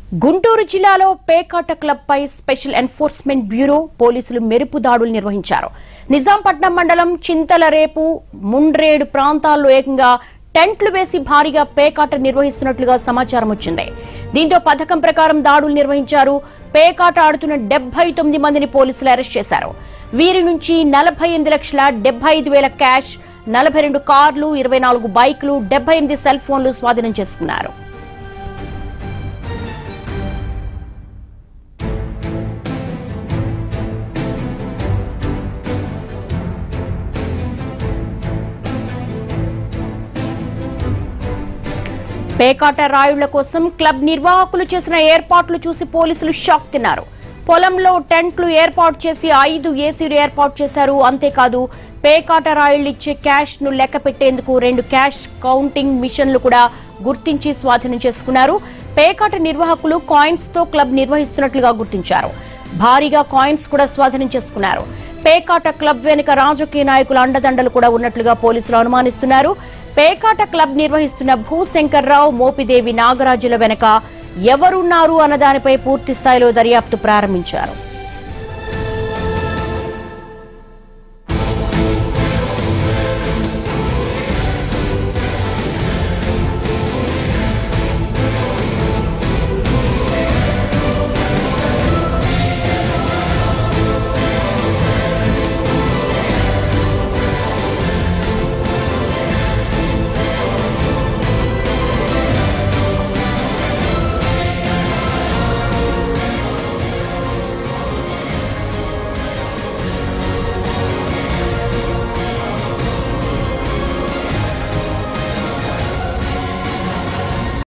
గుంటూరు జిల్లాలో పేకాట క్లబ్ పై స్పెషల్ ఎన్ఫోర్స్మెంట్ బ్యూరో పోలీసులు మెరుపు దాడులు నిర్వహించారు నిజాంపట్నం మండలం చింతలరేపు ముండ్రేడు ప్రాంతాల్లో ఏకంగా టెంట్లు వేసి భారీగా పేకాట నిర్వహిస్తున్నట్లుగా సమాచారం వచ్చింది దీంతో పథకం ప్రకారం దాడులు నిర్వహించారు పేకాట ఆడుతున్న డెబ్బై తొమ్మిది మందిని పోలీసులు అరెస్ట్ చేశారు వీరి నుంచి నలభై ఎనిమిది లక్షల డెబ్బై ఐదు వేల క్యాష్ నలభై రెండు కార్లు ఇరవై నాలుగు బైక్లు డెబ్బై ఎనిమిది సెల్ ఫోన్లు స్వాధీనం చేసుకున్నారు పేకాట రాయుళ్ల కోసం క్లబ్ నిర్వాహకులు చేసిన ఏర్పాట్లు చూసి పోలీసులు షాక్ తిన్నారు పొలంలో టెంట్లు ఏర్పాటు చేసి ఐదు ఏసీలు ఏర్పాటు చేశారు అంతేకాదు పేకాట రాయుళ్లు ఇచ్చే క్యాష్ ను లెక్క పెట్టేందుకు రెండు క్యాష్ కౌంటింగ్ మిషన్లు కూడా గుర్తించి స్వాధీనం చేసుకున్నారు పేకాట నిర్వాహకులు కాయిన్స్ తో క్లబ్ నిర్వహిస్తున్నట్లుగా గుర్తించారు భారీగా కాయిన్స్ కూడా స్వాధీనం చేసుకున్నారు పేకాట క్లబ్ వెనుక రాజకీయ నాయకుల అండదండలు కూడా ఉన్నట్లుగా పోలీసులు అనుమానిస్తున్నారు పేకాట క్లబ్ నిర్వహిస్తున్న భూశంకర్రావు మోపిదేవి నాగరాజుల వెనక ఎవరున్నారు అన్న దానిపై పూర్తి స్థాయిలో దర్యాప్తు ప్రారంభించారు